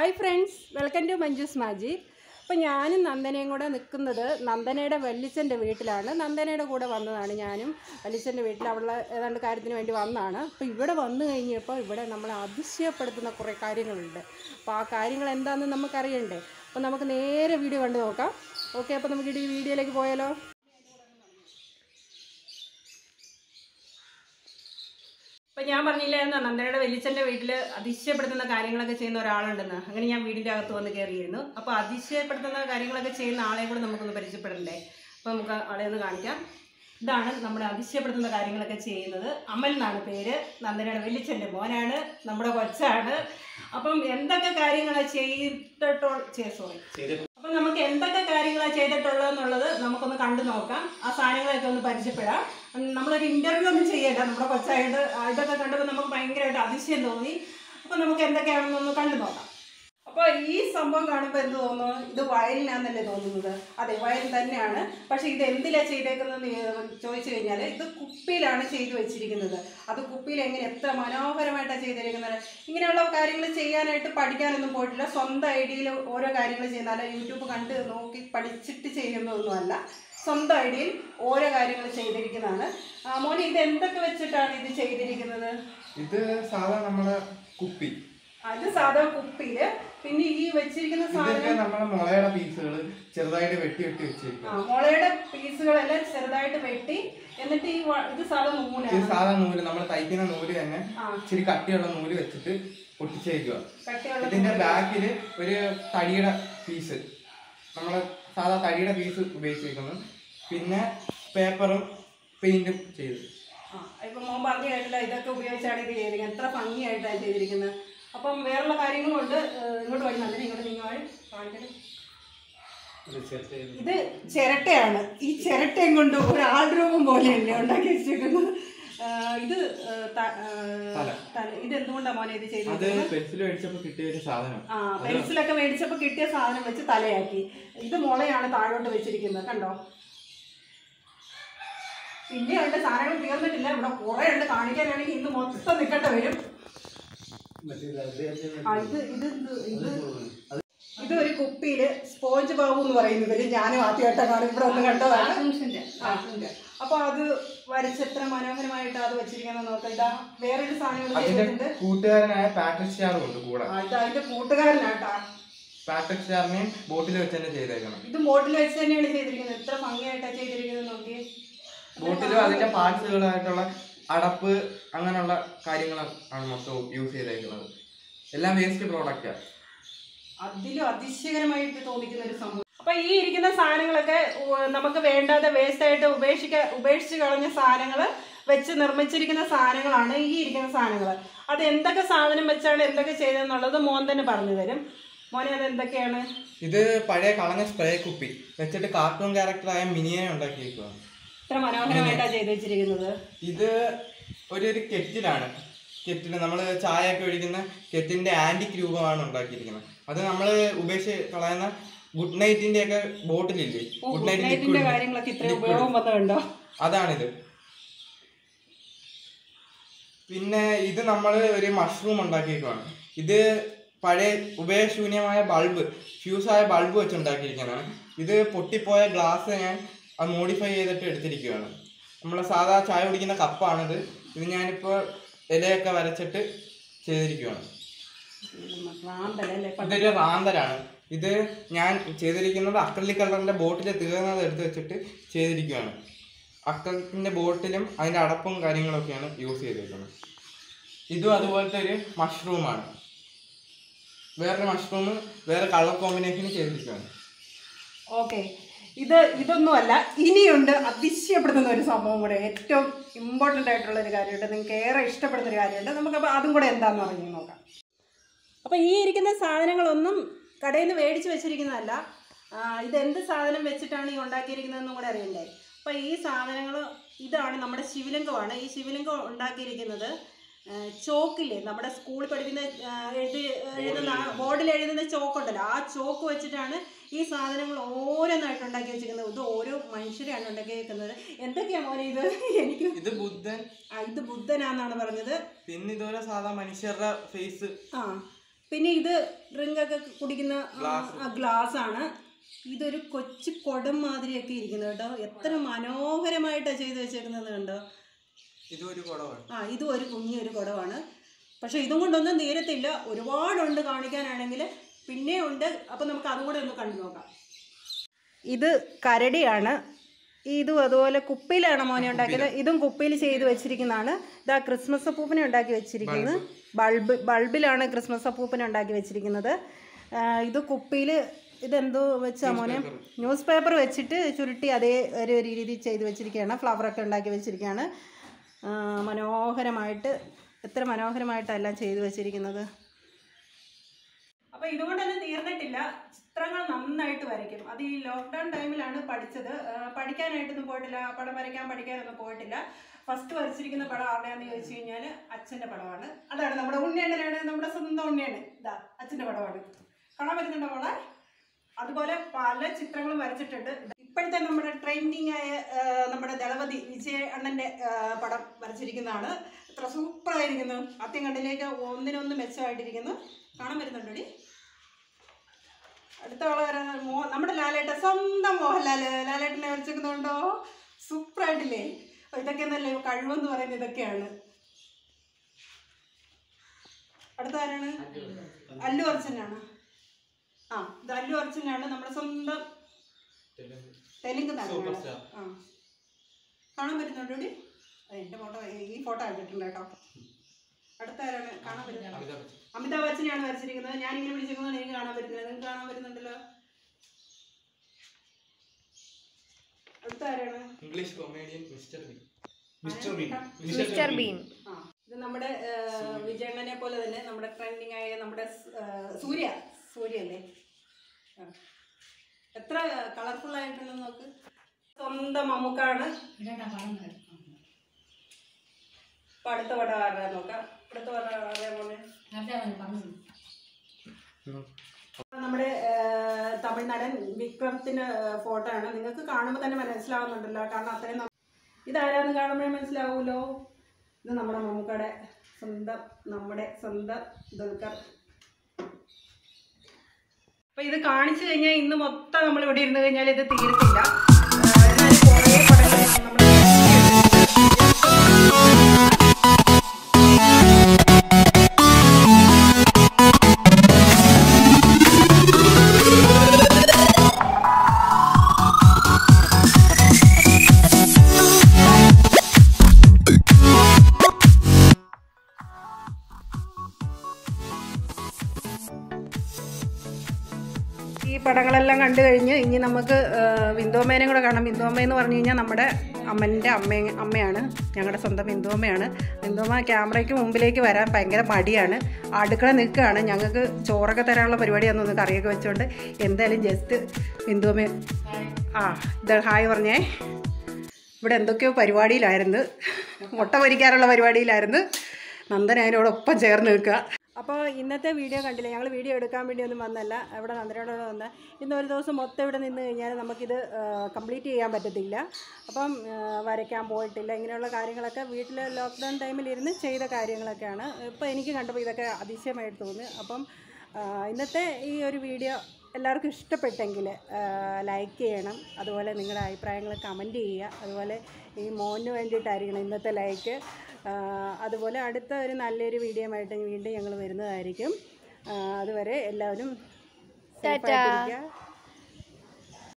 Hi friends welcome to Manju's magic അപ്പോൾ ഞാനും നന്ദനയും കൂടെ നിൽക്കുന്നത് നന്ദനയുടെ വല്ലിച്ചൻ്റെ വീട്ടിലാണ് നന്ദനയുടെ കൂടെ വന്നതാണ് ഞാനും വല്ലിച്ചൻ്റെ വീട്ടിൽ അവളുടെ ഏതാണ്ട് കാര്യത്തിന് വേണ്ടി വന്നതാണ് അപ്പോൾ ഇവിടെ വന്നു കഴിഞ്ഞപ്പോൾ ഇവിടെ നമ്മളെ അതിശയപ്പെടുത്തുന്ന കുറേ കാര്യങ്ങളുണ്ട് അപ്പോൾ ആ കാര്യങ്ങൾ എന്താണെന്ന് നമുക്കറിയണ്ടേ അപ്പോൾ നമുക്ക് നേരെ വീഡിയോ കണ്ടു നോക്കാം ഓക്കെ അപ്പോൾ നമുക്ക് ഈ വീഡിയോയിലേക്ക് പോയാലോ ഇപ്പൊ ഞാൻ പറഞ്ഞില്ലായിരുന്നു നന്ദനയുടെ വലിച്ചന്റെ വീട്ടിൽ അതിശയപ്പെടുത്തുന്ന കാര്യങ്ങളൊക്കെ ചെയ്യുന്ന ഒരാളുണ്ടെന്ന് അങ്ങനെ ഞാൻ വീടിന്റെ അകത്ത് വന്ന് കയറിയിരുന്നു അപ്പോൾ അതിശയപ്പെടുത്തുന്ന കാര്യങ്ങളൊക്കെ ചെയ്യുന്ന ആളെ കൂടെ നമുക്കൊന്ന് പരിചയപ്പെടണ്ടേ അപ്പോൾ നമുക്ക് ആളെ ഒന്ന് കാണിക്കാം ഇതാണ് നമ്മുടെ അതിശയപ്പെടുത്തുന്ന കാര്യങ്ങളൊക്കെ ചെയ്യുന്നത് അമൽ എന്നാണ് പേര് നന്ദനയുടെ വലിച്ചന്റെ മോനാണ് നമ്മുടെ കൊച്ചാണ് അപ്പം എന്തൊക്കെ കാര്യങ്ങളാണ് ചെയ്തിട്ടോ സോറി അപ്പം നമുക്ക് എന്തൊക്കെ കാര്യങ്ങളാണ് ചെയ്തിട്ടുള്ളതെന്നുള്ളത് നമുക്കൊന്ന് കണ്ടു നോക്കാം ആ സാധനങ്ങളൊക്കെ ഒന്ന് പരിചയപ്പെടാം ഉം, നമ്മളൊരു ഇന്റർവ്യൂ ഒന്നും ചെയ്യണ്ട നമ്മുടെ കൊച്ചായിട്ട് ആ, ഇതൊക്കെ കണ്ടപ്പോൾ നമുക്ക് ഭയങ്കരമായിട്ട് അതിശയം തോന്നി അപ്പം നമുക്ക് എന്തൊക്കെയാണെന്നൊന്ന് കണ്ടു നോക്കാം അപ്പോൾ ഈ സംഭവം കാണുമ്പോൾ എന്ത് തോന്നുന്നു ഇത് വയലിനാന്നല്ലേ തോന്നുന്നത് അതെ വയൽ തന്നെയാണ് പക്ഷേ ഇത് എന്തിലാ ചെയ്തേക്കുന്നതെന്ന് ചോദിച്ചു കഴിഞ്ഞാൽ ഇത് കുപ്പിയിലാണ് ചെയ്തു വെച്ചിരിക്കുന്നത് അത് കുപ്പിയിൽ എങ്ങനെ എത്ര മനോഹരമായിട്ടാണ് ചെയ്തിരിക്കുന്നത് ഇങ്ങനെയുള്ള കാര്യങ്ങൾ ചെയ്യാനായിട്ട് പഠിക്കാനൊന്നും പോയിട്ടില്ല സ്വന്തം ഐഡിയയിൽ ഓരോ കാര്യങ്ങൾ ചെയ്യുന്ന അല്ല യൂട്യൂബ് കണ്ട് നോക്കി പഠിച്ചിട്ട് ചെയ്യുന്നതൊന്നുമല്ല സ്വന്തം ഐഡിയയിൽ ഓരോ കാര്യങ്ങൾ ചെയ്തിരിക്കുന്നതാണ് ആ, മോനെ ഇത് എന്തൊക്കെ വെച്ചിട്ടാണ് ഇത് ചെയ്തിരിക്കുന്നത് ഇത് സാധാ നമ്മുടെ കുപ്പി അത് സാധാ കുപ്പിയില് പിന്നെ ഈ വെച്ചിരിക്കുന്ന സാധനം ഇതൊക്കെ നമ്മുടെ മുളയുടെ പീസുകൾ ചെറുതായിട്ട് വെട്ടി വെട്ടി ആ വെച്ചിരിക്കും മുളയുടെ പീസുകളെല്ലാം ചെറുതായിട്ട് വെട്ടി എന്നിട്ട് ഈ വ- ഇത് സാധാ ഇത് നൂലാണ് സാധാ നൂല് നമ്മൾ തയ്ക്കുന്ന നൂല് തന്നെ ആ ഇച്ചിരി കട്ടിയുള്ള നൂല് വെച്ചിട്ട് ഒട്ടിച്ചേക്കുക കട്ടിയുള്ള ഇതിന്റെ ബാക്കില് ഒരു തടിയുടെ പീസ് നമ്മള് സാധാ തടിയുടെ പീസ് ഉപയോഗിച്ചിരിക്കുന്നു പിന്നെ പേപ്പറും പെയിന്റും ചെയ്തു ആ ഇപ്പൊ മോൻ പറഞ്ഞു കേട്ടില്ല ഇതൊക്കെ ഉപയോഗിച്ചാണ് ഇത് ചെയ്തിരിക്കുന്നത് എത്ര ഭംഗിയായിട്ടാണ് ചെയ്തിരിക്കുന്നത് അപ്പം വേറെയുള്ള കാര്യങ്ങളുണ്ട് ഏഹ് ഇങ്ങോട്ട് വഴി നന്ദിനി ഇങ്ങോട്ട് നിങ്ങൾ വഴി കാണിക്കട്ടെ ഇത് ചിരട്ടയാണ് ഈ ചിരട്ടയും കൊണ്ട് ഒരു ആൾ രൂപം പോലെയല്ലേ ഉണ്ടാക്കി വെച്ചിരിക്കുന്നത് ഏഹ് ഇത് ഏഹ് ത- ഏഹ് തല. തല ഇത് എന്തുകൊണ്ടാണ് മോനെ ഇത് അത് ചെയ്തത് പെൻസിൽ മേടിച്ചപ്പോ കിട്ടിയ ഒരു സാധനം ആ പെൻസിലൊക്കെ മേടിച്ചപ്പോൾ കിട്ടിയ സാധനം വെച്ച് തലയാക്കി ഇത് മുളയാണ് താഴോട്ട് വെച്ചിരിക്കുന്നത് കണ്ടോ പിന്നെ ഉണ്ട് സാധനങ്ങൾ തീർന്നിട്ടില്ല ഇവിടെ കുറെ ഉണ്ട് കാണിക്കാനാണെങ്കിൽ ഇന്ന് മൊത്തം നിൽക്കേണ്ട വരും ആ ഇത് ഇത് ഇത് ഇത് ഇത് ഒരു കുപ്പിയില് സ്പോഞ്ച് ബാബു എന്ന് പറയുന്നവര് ഞാനും ആദ്യമായിട്ടാണ് ഇവിടെ ഒന്ന് കണ്ടതാണ് ആ, അപ്പൊ അത് വരച്ച് എത്ര മനോഹരമായിട്ടാണ് അത് വെച്ചിരിക്കുന്നത് നോക്കാം ഇതാ വേറൊരു സാധനം ഇവിടെ അതിന്റെ ചെയ്തിട്ടുണ്ട് കൂട്ടുകാരനായ പാട്രിക് സ്റ്റാറും ഉണ്ട് കൂടെ ആ, ഇത് അതിന്റെ കൂട്ടുകാരനാട്ടാ പാട്രിക് സ്റ്റാറിനെയും ബോട്ടിൽ വെച്ച് തന്നെ ചെയ്തേക്കണം ഇത് ബോട്ടിൽ വെച്ച് തന്നെയാണ് ചെയ്തിരിക്കുന്നത് എത്ര ഭംഗിയായിട്ടാണ് ചെയ്തിരിക്കുന്നത് നോക്കി ബോട്ടിലും അതിന്റെ പാർട്സുകളായിട്ടുള്ള അടപ്പ് അങ്ങനെയുള്ള കാര്യങ്ങളാണ് മൊത്തം യൂസ് ചെയ്തേക്കുന്നത് എല്ലാം വേസ്റ്റ് പ്രോഡക്റ്റാണ് അതിലും അതിശയകരമായിട്ട് തോന്നിക്കുന്ന ഒരു സംഭവം അപ്പൊ ഈ ഇരിക്കുന്ന സാധനങ്ങളൊക്കെ ഉ- നമുക്ക് വേണ്ടാതെ വേസ്റ്റ് ആയിട്ട് ഉപേക്ഷിക്ക ഉപേക്ഷിച്ച് കളഞ്ഞ സാധനങ്ങൾ വെച്ച് നിർമ്മിച്ചിരിക്കുന്ന സാധനങ്ങളാണ് ഈ ഇരിക്കുന്ന സാധനങ്ങൾ അത് എന്തൊക്കെ സാധനം വെച്ചാണ് എന്തൊക്കെ ചെയ്തതെന്നുള്ളത് മോൻ തന്നെ പറഞ്ഞു തരും മോനെ അത് എന്തൊക്കെയാണ് ഇത് പഴയ കളഞ്ഞ സ്പ്രേ കുപ്പി വെച്ചിട്ട് കാർട്ടൂൺ ക്യാരക്ടറായ മിനിയെ ഉണ്ടാക്കിയിരിക്കുകയാണ് ഇത്ര മനോഹരമായിട്ടാണ് ചെയ്ത് വെച്ചിരിക്കുന്നത് ഇത് ഒരു ഒരു കെറ്റിലാണ് കെറ്റിൽ നമ്മൾ ചായ ഒക്കെ ഒഴിക്കുന്ന കെറ്റിന്റെ ആന്റിക് രൂപമാണ് ഉണ്ടാക്കിയിരിക്കുന്നത് അത് നമ്മൾ ഉപേക്ഷിച്ച് കളയുന്ന ഗുഡ് നൈറ്റിന്റെ ഒക്കെ ബോട്ടിലില്ലേ ഗുഡ് നൈറ്റ് നൈറ്റിന്റെ ലിക്വിഡ് കാര്യങ്ങളൊക്കെ ഇത്ര ഉപയോഗം വന്നതുണ്ടോ അതാണിത് പിന്നെ ഇത് നമ്മൾ ഒരു മഷ്റൂം ഉണ്ടാക്കിയേക്കുവാണ് ഇത് പഴയ ഉപയോഗശൂന്യമായ ബൾബ് ഫ്യൂസായ ബൾബ് വെച്ച് ഉണ്ടാക്കിയിരിക്കുന്നതാണ് ഇത് പൊട്ടിപ്പോയ ഗ്ലാസ് ഞാൻ അത് മോഡിഫൈ ചെയ്തിട്ട് എടുത്തിരിക്കുകയാണ് നമ്മളെ സാധാ ചായ കുടിക്കുന്ന കപ്പാണിത് ഇത് ഞാനിപ്പോൾ ഇലയൊക്കെ വരച്ചിട്ട് ചെയ്തിരിക്കുകയാണ് റാന്തലല്ലേ ഇതൊരു റാന്തലാണ് ഇത് ഞാൻ ചെയ്തിരിക്കുന്നത് അക്രലിക് കളറിന്റെ ബോട്ടിൽ തീർന്നത് എടുത്ത് വെച്ചിട്ട് ചെയ്തിരിക്കുകയാണ് അക്രലിക്കിന്റെ ബോട്ടിലും അതിന്റെ അടപ്പും കാര്യങ്ങളൊക്കെയാണ് യൂസ് ചെയ്തിരിക്കുന്നത് ഇതും അതുപോലത്തെ ഒരു മഷ്റൂമാണ് വേറൊരു മഷ്റൂം വേറെ കളർ കോമ്പിനേഷൻ ചെയ്തിരിക്കുകയാണ് ഓക്കെ ഇത് ഇതൊന്നുമല്ല ഇനിയുണ്ട് അതിശയപ്പെടുത്തുന്ന ഒരു സംഭവം കൂടെ ഏറ്റവും ഇമ്പോർട്ടൻ്റ് ആയിട്ടുള്ള ഒരു കാര്യമുണ്ട് നിങ്ങൾക്ക് ഏറെ ഇഷ്ടപ്പെടുന്ന ഒരു കാര്യമുണ്ട് നമുക്കപ്പോൾ അതും കൂടെ എന്താണെന്ന് പറഞ്ഞു നോക്കാം അപ്പോൾ ഈ ഇരിക്കുന്ന സാധനങ്ങളൊന്നും കടയിൽ നിന്ന് മേടിച്ച് വെച്ചിരിക്കുന്നതല്ല ആ, ഇത് എന്ത് സാധനം വെച്ചിട്ടാണ് ഈ ഉണ്ടാക്കിയിരിക്കുന്നതെന്നും കൂടെ അറിയണ്ടേ അപ്പോൾ ഈ സാധനങ്ങൾ ഇതാണ് നമ്മുടെ ശിവലിംഗമാണ് ഈ ശിവലിംഗം ഉണ്ടാക്കിയിരിക്കുന്നത് ആ, ചോക്കില്ലേ നമ്മുടെ സ്കൂളിൽ പഠിക്കുന്ന ആ, എഴുതി എഴുതുന്ന ബോർഡിൽ എഴുതുന്ന ചോക്കുണ്ടല്ലോ ആ ചോക്ക് വെച്ചിട്ടാണ് ഈ സാധനങ്ങൾ ഓരോന്നായിട്ട് ഉണ്ടാക്കി വെച്ചിരിക്കുന്നത് ഇത് ഓരോ മനുഷ്യരെയാണ് ഉണ്ടാക്കിയിരിക്കുന്നത് എന്തൊക്കെയാ മോനെ ഇത് എനിക്ക് ഇത് ബുദ്ധൻ ആ, ഇത് ബുദ്ധനാന്നാണ് പറഞ്ഞത് പിന്നെ ഇതുപോലെ സാധാ മനുഷ്യരുടെ ഫേസ് ആ പിന്നെ ഇത് ഡ്രിങ്ക് ഒക്കെ കുടിക്കുന്ന ഗ്ലാസ് ആണ് ഇതൊരു കൊച്ചു കുടം മാതിരിയൊക്കെ ഇരിക്കുന്നത് കേട്ടോ എത്ര മനോഹരമായിട്ടാണ് ചെയ്ത് വെച്ചേക്കുന്നത് കണ്ടോ ഇതൊരു കുടവാണ് ആ ഇതും ഒരു കുഞ്ഞൊരു കുടമാണ് പക്ഷേ ഇതും കൊണ്ടൊന്നും തീരത്തില്ല ഒരുപാടുണ്ട് കാണിക്കാനാണെങ്കിൽ പിന്നെ ഉണ്ട് അപ്പം നമുക്ക് അതും കൂടെ ഒന്ന് കണ്ടു നോക്കാം ഇത് കരടിയാണ് ഇതും അതുപോലെ കുപ്പിയിലാണ് മോനെ ഉണ്ടാക്കിയത് ഇതും കുപ്പിയിൽ ചെയ്ത് വെച്ചിരിക്കുന്നതാണ് ഇതാ ക്രിസ്മസ് അപ്പൂപ്പനെ ഉണ്ടാക്കി വെച്ചിരിക്കുന്നത് ബൾബ് ബൾബിലാണ് ക്രിസ്മസ് അപ്പൂപ്പനെ ഉണ്ടാക്കി വെച്ചിരിക്കുന്നത് ആ, ഇത് കുപ്പിയിൽ ഇതെന്തോ വെച്ചാ മോനെ ന്യൂസ് പേപ്പർ വെച്ചിട്ട് ചുരുട്ടി അതേ ഒരു രീതി ചെയ്ത് വെച്ചിരിക്കുകയാണ് ഫ്ലവറൊക്കെ ഉണ്ടാക്കി വെച്ചിരിക്കുകയാണ് ആ, മനോഹരമായിട്ട് എത്ര മനോഹരമായിട്ടാണ് എല്ലാം ചെയ്തു വെച്ചിരിക്കുന്നത് അപ്പോൾ ഇതുകൊണ്ടൊന്നും തീർന്നിട്ടില്ല ചിത്രങ്ങൾ നന്നായിട്ട് വരയ്ക്കും അത് ഈ ലോക്ക്ഡൗൺ ടൈമിലാണ് പഠിച്ചത് ആ, പഠിക്കാനായിട്ടൊന്നും പോയിട്ടില്ല പടം വരയ്ക്കാൻ പഠിക്കാനൊന്നും പോയിട്ടില്ല ഫസ്റ്റ് വരച്ചിരിക്കുന്ന പടം ആരുടെയാന്ന് ചോദിച്ചു കഴിഞ്ഞാൽ അച്ഛൻ്റെ പടമാണ് അതാണ് നമ്മുടെ ഉണ്ണിയണ്ണനാണ് നമ്മുടെ സ്വന്തം ഉണ്ണിയാണ് ഇതാ അച്ഛൻ്റെ പടമാണ് കാണാൻ പറ്റുന്നുണ്ടോ മോളെ അതുപോലെ പല ചിത്രങ്ങളും വരച്ചിട്ടുണ്ട് ഇപ്പോഴത്തെ നമ്മുടെ ട്രെൻഡിങ് ആയ ആ, നമ്മുടെ ദളപതി വിജയ അണ്ണൻ്റെ ആ, പടം വരച്ചിരിക്കുന്നതാണ് എത്ര സൂപ്പറായിരിക്കുന്നു ആദ്യം കണ്ടിലേക്ക് ഒന്നിനൊന്ന് മെച്ചമായിട്ടിരിക്കുന്നു കാണാൻ വരുന്നുണ്ടോടി അടുത്ത ആള് വരാൻ മോ നമ്മുടെ ലാലേട്ട സ്വന്തം മോഹൻലാൽ ലാലേട്ടനെ വരച്ചിരിക്കുന്നുണ്ടോ സൂപ്പറായിട്ടില്ലേ അപ്പൊ ഇതൊക്കെ എന്നല്ലേ കഴിവെന്ന് പറയുന്നത് ഇതൊക്കെയാണ് അടുത്ത ആരാണ് അല്ലു അർജുനാണ് ആ ഇത് അല്ലു അർജുനാണ് നമ്മുടെ സ്വന്തം തെലുങ്ക് നടനാണ് ആ കാണാൻ പറ്റുന്നുണ്ടോടി എൻ്റെ ഫോട്ടോ ഈ ഫോട്ടോ കണ്ടിട്ടുണ്ട് കേട്ടോ അടുത്ത ആരാണ് കാണാൻ പറ്റുന്നത് അമിതാഭ് ബച്ചനെയാണ് വരച്ചിരിക്കുന്നത് ഞാൻ ഇങ്ങനെ വിളിച്ചിരിക്കുന്നത് എനിക്ക് കാണാൻ പറ്റുന്നില്ല നിങ്ങൾക്ക് കാണാൻ പറ്റുന്നുണ്ടല്ലോ അടുത്ത ആരാണ് English comedian mister B mister Bean mister Bean ആ ഇത് നമ്മുടെ വിജയണ്ണനെ പോലെ തന്നെ നമ്മുടെ ട്രെൻഡിങ് ആയ നമ്മുടെ സ്- ആ, സൂര്യ സൂര്യ അല്ലേ ആ. എത്ര കളർഫുൾ ആയിട്ടുണ്ടെന്ന് നോക്ക് സ്വന്തം മമ്മൂക്കാണ് ഇപ്പൊ അടുത്ത പടം ആരുടെ നോക്കാം അടുത്ത പടം ആരുടെ മോനെ നമ്മുടെ ആ, തമിഴ്നാടൻ വിക്രമത്തിന് ഫോട്ടോ ആണ് നിങ്ങൾക്ക് കാണുമ്പോൾ തന്നെ മനസ്സിലാവുന്നുണ്ടല്ലോ കാരണം അത്രയും ന- ഇതാരാന്ന് കാണുമ്പോഴേ മനസ്സിലാവൂലോ ഇത് നമ്മുടെ മമ്മൂക്കയുടെ സ്വന്തം നമ്മുടെ സ്വന്തം ദുൽഖർ അപ്പൊ ഇത് കാണിച്ചു കഴിഞ്ഞാൽ ഇന്ന് മൊത്തം നമ്മൾ ഇവിടെ ഇരുന്ന് കഴിഞ്ഞാൽ ഇത് തീർത്തില്ല ആ, എന്നാലും കുറേ പടങ്ങൾ നമ്മൾ ഈ പടങ്ങളെല്ലാം കണ്ടു കഴിഞ്ഞ് ഇനി നമുക്ക് ആ, ബിന്ദുമ്മേനെ കൂടെ കാണാം ബിന്ദുമ്മ എന്ന് പറഞ്ഞു കഴിഞ്ഞാൽ നമ്മുടെ അമ്മൻ്റെ അമ്മ അമ്മയാണ് ഞങ്ങളുടെ സ്വന്തം ബിന്ദുമ്മയാണ് ബിന്ദുമ്മ ക്യാമറയ്ക്ക് മുമ്പിലേക്ക് വരാൻ ഭയങ്കര മടിയാണ് അടുക്കള നിൽക്കുകയാണ് ഞങ്ങൾക്ക് ചോറൊക്കെ തരാനുള്ള പരിപാടിയാണെന്ന് ഒന്ന് കറിയൊക്കെ വെച്ചുകൊണ്ട് എന്തായാലും ജസ്റ്റ് ബിന്ദുമ്മ ആ ഇത് ഹായ് പറഞ്ഞേ ഇവിടെ എന്തൊക്കെയോ പരിപാടിയിലായിരുന്നു മുട്ട പൊരിക്കാനുള്ള പരിപാടിയിലായിരുന്നു നന്ദൻ അതിനോടൊപ്പം ചേർന്ന് നിൽക്കുക അപ്പോൾ ഇന്നത്തെ വീഡിയോ കണ്ടില്ല ഞങ്ങൾ വീഡിയോ എടുക്കാൻ വേണ്ടി ഒന്നും വന്നല്ല ഇവിടെ നന്ദനോട് വന്ന് ഇന്ന് ഒരു ദിവസം മൊത്തം ഇവിടെ നിന്ന് കഴിഞ്ഞാൽ നമുക്കിത് കംപ്ലീറ്റ് ചെയ്യാൻ പറ്റത്തില്ല അപ്പം ആ, വരയ്ക്കാൻ പോയിട്ടില്ല ഇങ്ങനെയുള്ള കാര്യങ്ങളൊക്കെ വീട്ടിൽ ലോക്ക്ഡൗൺ ടൈമിലിരുന്ന് ചെയ്ത കാര്യങ്ങളൊക്കെയാണ് ഇപ്പോൾ എനിക്ക് കണ്ടപ്പോൾ ഇതൊക്കെ അതിശയമായിട്ട് തോന്നി അപ്പം ആ, ഇന്നത്തെ ഈ ഒരു വീഡിയോ എല്ലാവർക്കും ഇഷ്ടപ്പെട്ടെങ്കിൽ ലൈക്ക് ചെയ്യണം അതുപോലെ നിങ്ങളുടെ അഭിപ്രായങ്ങൾ കമൻറ്റ് ചെയ്യുക അതുപോലെ ഈ മോന് വേണ്ടിയിട്ടായിരിക്കണം ഇന്നത്തെ ലൈക്ക് അതുപോലെ അടുത്ത ഒരു നല്ലൊരു വീഡിയോ ആയിട്ട് വീണ്ടും ഞങ്ങൾ വരുന്നതായിരിക്കും ആ, അതുവരെ എല്ലാവരും safe ആയിട്ടിരിക്കുക